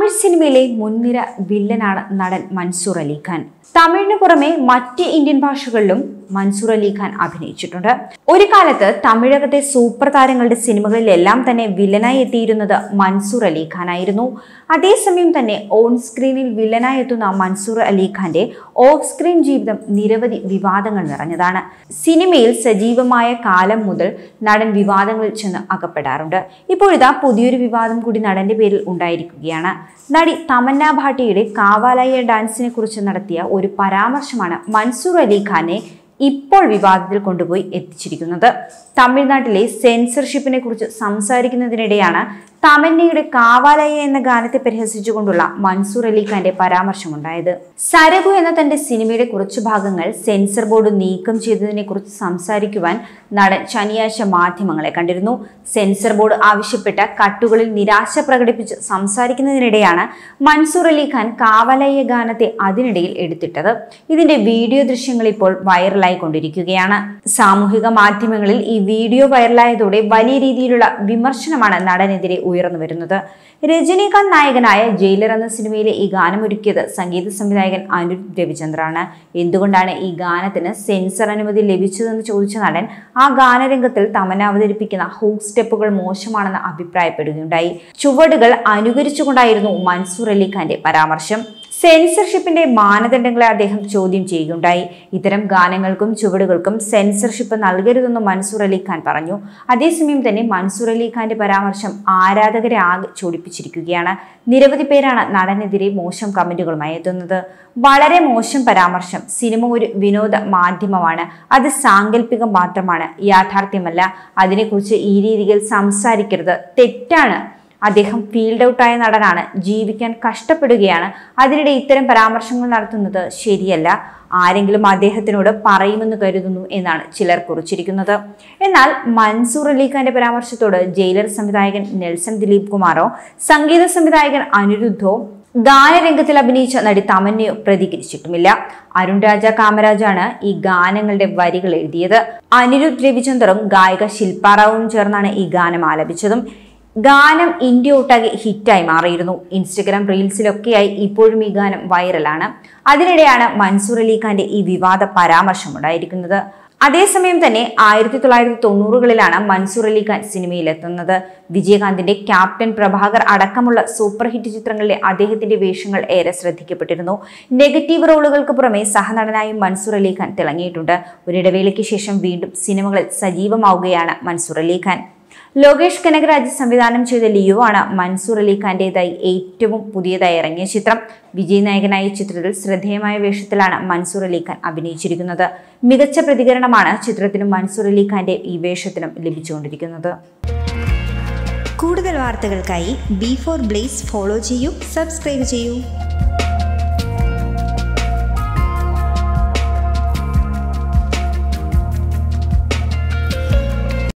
തമിഴ് സിനിമയിലെ മുൻനിര വില്ലനാണ് നടൻ മൻസൂർ അലി ഖാൻ തമിഴിന് പുറമെ മറ്റ് ഇന്ത്യൻ ഭാഷകളിലും മൻസൂർ അലി ഖാൻ അഭിനയിച്ചിട്ടുണ്ട് ഒരു കാലത്ത് തമിഴകത്തെ സൂപ്പർ താരങ്ങളുടെ സിനിമകളിലെല്ലാം തന്നെ വില്ലനായി എത്തിയിരുന്നത് മൻസൂർ അലി ഖാൻ ആയിരുന്നു അതേസമയം തന്നെ ഓൺ സ്ക്രീനിൽ വില്ലനായി എത്തുന്ന മൻസൂർ അലി ഖാന്റെ ഓഫ് സ്ക്രീൻ ജീവിതം നിരവധി വിവാദങ്ങൾ നിറഞ്ഞതാണ് സിനിമയിൽ സജീവമായ കാലം മുതൽ നടൻ വിവാദങ്ങളിൽ ചെന്ന് അകപ്പെടാറുണ്ട് ഇപ്പോഴിതാ പുതിയൊരു വിവാദം കൂടി നടന്റെ പേരിൽ ഉണ്ടായിരിക്കുകയാണ് നടി തമന്ന ഭാട്ടിയുടെ കാവാലയ ഡാൻസിനെ കുറിച്ച് നടത്തിയ ഒരു പരാമർശമാണ് മൻസൂർ അലി ഖാനെ ഇപ്പോൾ വിവാദത്തിൽ കൊണ്ടുപോയി എത്തിച്ചിരിക്കുന്നത് തമിഴ്നാട്ടിലെ സെൻസർഷിപ്പിനെ കുറിച്ച് സംസാരിക്കുന്നതിനിടെയാണ് തമന്നയുടെ കാവാലയ എന്ന ഗാനത്തെ പരിഹസിച്ചുകൊണ്ടുള്ള മൻസൂർ അലി ഖാന്റെ പരാമർശമുണ്ടായത് സരഗു എന്ന തന്റെ സിനിമയുടെ കുറച്ചു ഭാഗങ്ങൾ സെൻസർ ബോർഡ് നീക്കം ചെയ്തതിനെ കുറിച്ച് സംസാരിക്കുവാൻ നടൻ ശനിയാഴ്ച മാധ്യമങ്ങളെ കണ്ടിരുന്നു സെൻസർ ബോർഡ് ആവശ്യപ്പെട്ട കട്ടുകളിൽ നിരാശ പ്രകടിപ്പിച്ച് സംസാരിക്കുന്നതിനിടെയാണ് മൻസൂർ അലി ഖാൻ കാവലയ ഗാനത്തെ അതിനിടയിൽ എടുത്തിട്ടത് ഇതിന്റെ വീഡിയോ ദൃശ്യങ്ങൾ ഇപ്പോൾ വൈറലായി കൊണ്ടിരിക്കുകയാണ് സാമൂഹിക മാധ്യമങ്ങളിൽ ഈ വീഡിയോ വൈറലായതോടെ വലിയ രീതിയിലുള്ള വിമർശനമാണ് നടനെതിരെ ഉയർന്നു വരുന്നത് രജനീകാന്ത് നായകനായ ജയിലർ എന്ന സിനിമയിലെ ഈ ഗാനം ഒരുക്കിയത് സംഗീത സംവിധായകൻ അനിരുദ്ധ് രവിചന്ദ്രാണ് എന്തുകൊണ്ടാണ് ഈ ഗാനത്തിന് സെൻസർ അനുമതി ലഭിച്ചതെന്ന് ചോദിച്ച നടൻ ആ ഗാനരംഗത്തിൽ തമന അവതരിപ്പിക്കുന്ന ഹൂക്ക് സ്റ്റെപ്പുകൾ മോശമാണെന്ന് അഭിപ്രായപ്പെടുകയുണ്ടായി ചുവടുകൾ അനുകരിച്ചുകൊണ്ടായിരുന്നു മൻസൂർ അലി ഖാന്റെ പരാമർശം സെൻസർഷിപ്പിന്റെ മാനദണ്ഡങ്ങളെ അദ്ദേഹം ചോദ്യം ചെയ്യുകയുണ്ടായി ഇത്തരം ഗാനങ്ങൾക്കും ചുവടുകൾക്കും സെൻസർഷിപ്പ് നൽകരുതെന്ന് മൻസൂർ അലി ഖാൻ പറഞ്ഞു അതേസമയം തന്നെ മൻസൂർ അലി ഖാന്റെ പരാമർശം ആരാധകരെ ആകെ ചൊടിപ്പിച്ചിരിക്കുകയാണ് നിരവധി പേരാണ് നടനെതിരെ മോശം കമന്റുകളുമായി എത്തുന്നത് വളരെ മോശം പരാമർശം സിനിമ ഒരു വിനോദ മാധ്യമമാണ് അത് സാങ്കല്പികം മാത്രമാണ് യാഥാർത്ഥ്യമല്ല അതിനെക്കുറിച്ച് ഈ രീതിയിൽ സംസാരിക്കരുത് തെറ്റാണ് അദ്ദേഹം ഫീൽഡ് ഔട്ടായ നടനാണ് ജീവിക്കാൻ കഷ്ടപ്പെടുകയാണ് അതിനിടെ ഇത്തരം പരാമർശങ്ങൾ നടത്തുന്നത് ശരിയല്ല ആരെങ്കിലും അദ്ദേഹത്തിനോട് പറയുമെന്ന് കരുതുന്നു എന്നാണ് ചിലർ കുറിച്ചിരിക്കുന്നത് എന്നാൽ മൻസൂർ അലി ഖാന്റെ പരാമർശത്തോട് ജയിലർ സംവിധായകൻ നെൽസൺ ദിലീപ് കുമാറോ സംഗീത സംവിധായകൻ അനിരുദ്ധോ ഗാനരംഗത്തിൽ അഭിനയിച്ച നടി തമന്നയോ പ്രതികരിച്ചിട്ടുമില്ല അരുൺ രാജ കാമരാജാണ് ഈ ഗാനങ്ങളുടെ വരികൾ എഴുതിയത് അനിരുദ്ധ് രവിചന്ദറും ഗായിക ശില്പാറാവും ചേർന്നാണ് ഈ ഗാനം ആലപിച്ചതും ഗാനം ഇന്ത്യ ഒട്ടാകെ ഹിറ്റായി മാറിയിരുന്നു ഇൻസ്റ്റഗ്രാം റീൽസിലൊക്കെയായി ഇപ്പോഴും ഈ ഗാനം വൈറലാണ് അതിനിടെയാണ് മൻസൂർ അലി ഖാന്റെ ഈ വിവാദ പരാമർശം ഉണ്ടായിരിക്കുന്നത് അതേസമയം തന്നെ ആയിരത്തി തൊള്ളായിരത്തി തൊണ്ണൂറുകളിലാണ് മൻസൂർ അലി ഖാൻ സിനിമയിലെത്തുന്നത് വിജയകാന്തിന്റെ ക്യാപ്റ്റൻ പ്രഭാകർ അടക്കമുള്ള സൂപ്പർ ഹിറ്റ് ചിത്രങ്ങളിലെ അദ്ദേഹത്തിന്റെ വേഷങ്ങൾ ഏറെ ശ്രദ്ധിക്കപ്പെട്ടിരുന്നു നെഗറ്റീവ് റോളുകൾക്ക് പുറമെ സഹനടനായും മൻസൂർ അലി ഖാൻ തിളങ്ങിയിട്ടുണ്ട് ഒരിടവേളയ്ക്ക് ശേഷം വീണ്ടും സിനിമകളിൽ സജീവമാവുകയാണ് മൻസൂർ അലി ഖാൻ ലോകേഷ് കനകരാജ് സംവിധാനം ചെയ്ത ലിയോ ആണ് മൻസൂർ അലി ഖാന്റേതായി ഏറ്റവും പുതിയതായി ഇറങ്ങിയ ചിത്രം വിജയ് നായകനായ ചിത്രത്തിൽ ശ്രദ്ധേയമായ വേഷത്തിലാണ് മൻസൂർ അലി ഖാൻ അഭിനയിച്ചിരിക്കുന്നത് മികച്ച പ്രതികരണമാണ് ചിത്രത്തിനും മൻസൂർ അലി ഖാന്റെ ഈ വേഷത്തിനും ലഭിച്ചുകൊണ്ടിരിക്കുന്നത് കൂടുതൽ വാർത്തകൾക്കായി ബി ഫോർ ബ്ലേസ് ഫോളോ ചെയ്യൂ സബ്സ്ക്രൈബ് ചെയ്യൂ